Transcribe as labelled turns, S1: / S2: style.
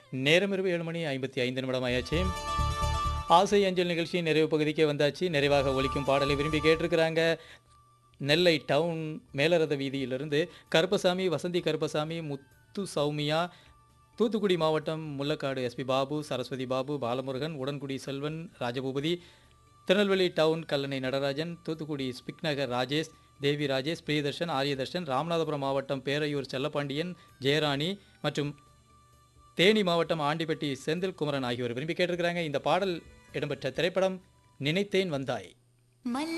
S1: நேரம் இரவு ஏழு மணி ஐம்பத்தி ஐந்து நிமிடம் ஆயாச்சு ஆசை அஞ்சல் நிகழ்ச்சி நிறைவு பகுதிக்கே வந்தாச்சு நிறைவாக ஒலிக்கும் பாடலை விரும்பி கேட்டிருக்கிறாங்க நெல்லை டவுன் மேலரத வீதியிலிருந்து கருப்பசாமி வசந்தி கருப்பசாமி முத்து சௌமியா தூத்துக்குடி மாவட்டம் முள்ளக்காடு எஸ்பி பாபு சரஸ்வதி பாபு பாலமுருகன் உடன்குடி செல்வன் ராஜபூபதி திருநெல்வேலி டவுன் கல்லணை நடராஜன் தூத்துக்குடி ஸ்பிக் நகர் ராஜேஷ் தேவி ராஜேஷ் பிரியதர்ஷன் ஆரியதர்ஷன் ராமநாதபுரம் மாவட்டம் பேரையூர் செல்லப்பாண்டியன் ஜெயராணி மற்றும் தேனி மாவட்டம் ஆண்டிப்பட்டி செந்தில் குமரன் ஆகியோர் விரும்பி கேட்டிருக்கிறாங்க இந்த பாடல் இடம்பெற்ற திரைப்படம் நினைத்தேன் வந்தாய்
S2: மல்ல